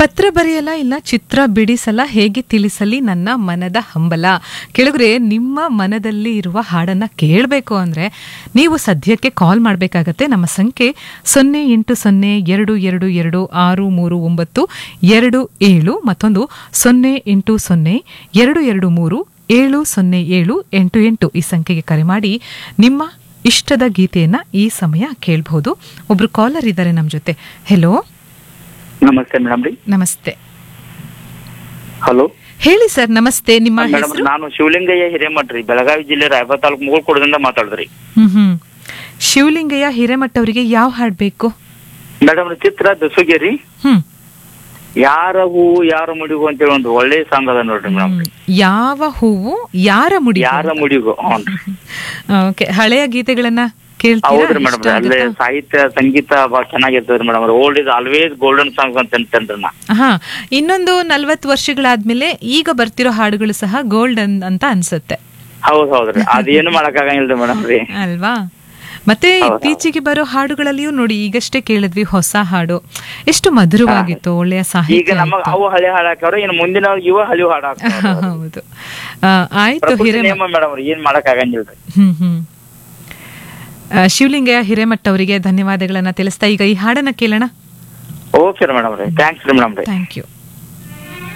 ಪತ್ರ ಬರೆಯಲ ಇಲ್ಲ ಚಿತ್ರ ಬಿಡಿಸಲ ಹೇಗೆ ತಿಳಿಸಲಿ ನನ್ನ ಮನದ ಹಂಬಲ ಕೆಳಗರೆ ನಿಮ್ಮ ಮನದಲ್ಲಿ ಇರುವ ಹಾಡನ್ನ ಕೇಳಬೇಕು ಅಂದ್ರೆ ನೀವು ಸದ್ಯಕ್ಕೆ ಕಾಲ್ ಮಾಡಬೇಕಾಗತ್ತೆ ನಮ್ಮ ಸಂಖ್ಯೆ ಸೊನ್ನೆ ಎಂಟು ಸೊನ್ನೆ ಎರಡು ಎರಡು ಎರಡು ಆರು ಮೂರು ಒಂಬತ್ತು ಎರಡು ಏಳು ಮತ್ತೊಂದು ಸೊನ್ನೆ ಎಂಟು ಸೊನ್ನೆ ಎರಡು ಎರಡು ಮೂರು ಏಳು ಸೊನ್ನೆ ಏಳು ಎಂಟು ಎಂಟು ಈ ಸಂಖ್ಯೆಗೆ ಕರೆ ಮಾಡಿ ನಿಮ್ಮ ಇಷ್ಟದ ಗೀತೆಯನ್ನ ಈ ಸಮಯ ಕೇಳಬಹುದು ಒಬ್ರು ಕಾಲರ್ ಇದ್ದಾರೆ ನಮ್ಮ ಜೊತೆ ಹೆಲೋ ನಮಸ್ತೆ ಮೇಡಮ್ ರೀ ನಮಸ್ತೆ ಹಲೋ ಹೇಳಿ ಸರ್ ನಮಸ್ತೆ ನಿಮ್ಮ ಮೇಡಮ್ ಹೆಸರು ನಾನು ಶಿವಲಿಂಗಯ್ಯ ಹಿರೇಮಠ್ ರೀ ಬೆಳಗಾವಿ ಜಿಲ್ಲೆ ರಾಯಬಾಗ ತಾಲೂಕು ಮುಗುಳ್ಕೋಡದಿಂದ ಮಾತಾಡಿದ್ರಿ ಹ್ಮ್ ಹ್ಮ್ ಶಿವಲಿಂಗಯ್ಯ ಹಿರೇಮಠ ಅವರಿಗೆ ಯಾವ ಹಾಡ್ ಬೇಕು ಮೇಡಮ್ ಚಿತ್ರ ದಸುಗೇರಿ ಹ್ಮ್ ಯಾರ ಹೂವು ಯಾರ ಮುಡಿಗು ಅಂತೇಳಿ ಒಂದು ಒಳ್ಳೆ ಸಾಂಗ್ ಅದ ನೋಡ್ರಿ ಮೇಡಮ್ ಹ್ಮ್. ಯಾವ ಹೂವು ಯಾರ ಮುಡಿ ಯಾರ ಮುಡಿಗು ಹ್ಞೂ ಓಕೆ ಹಳೆಯ ಗೀತೆಗಳನ್ನ ಕೇಳ್ತೀರಾ ಹೌದ್ರಿ ಮೇಡಮ್ ಇಷ್ಟ ಅಲ್ಲೇ ಆಗುತ್ತಾ? ಸಾಹಿತ್ಯ ಸಂಗೀತ ಬಹಳ ಚೆನ್ನಾಗಿರ್ತದ್ರಿ madam old is always golden song ಅಂತ ಅಂತೇನ್ರಿ ನಾ ಹಾ ಇನ್ನೊಂದು ನಲ್ವತ್ತು ವರ್ಷಗಳಾದ್ಮೇಲೆ ಈಗ ಬರ್ತಿರೋ ಹಾಡುಗಳು ಸಹ ಗೋಲ್ಡ್ ಅಂತ ಅನ್ಸುತ್ತೆ ಹೌದ್ ಹೌದ್ರಿ ಅದೇನು ಮಾಡಕ್ಕಾಗಂಗಿಲ್ರಿ ಮೇಡಮ್ ರೀ ಅಲ್ವಾ ಮತ್ತೆ ಹೌದು. ಇತ್ತೀಚೆಗೆ ಬರೋ ಹಾಡುಗಳಲ್ಲಿಯೂ ನೋಡಿ ಈಗಷ್ಟೇ ಕೇಳಿದ್ವಿ ಹೊಸ ಹಾಡು ಎಷ್ಟು ಮಧುರವಾಗಿತ್ತು ಒಳ್ಳೆಯ ಈಗ ಸಾಹಿತ್ಯ ನಮಗ ಇತ್ತು. ಅವು ಹಳೆ ಹಾಡ್ ಹಾಕವ್ರ ಇನ್ನು ಮುಂದಿನ ಇವ ಹಳಿ ಹಾಡ್ ಹಾಕ್ತಾವ್ರಿ. ಹೌದು ಆ, ಆಯ್ತು ಪ್ರಕೃತಿ ಹಿರೇಮ ನಿಯಮ ಮೇಡಮ್ ಏನ್ ಮಾಡಕ್ ಆಗಂಗಿಲ್ರಿ ಹ್ಮ್ ಹ್ಮ್ ಆ, ಶಿವಲಿಂಗಯ್ಯ ಹಿರೇಮಠ ಅವರಿಗೆ ಧನ್ಯವಾದಗಳನ್ನ ತಿಳಿಸ್ತಾ ಈಗ ಈ ಹಾಡನ್ನ ಕೇಳೋಣ ಓಕೆ ಮೇಡಮ್ ರೀ ಥ್ಯಾಂಕ್ಸ್ ರೀ ಮೇಡಮ್ ರೀ ಥ್ಯಾಂಕ್ ಯು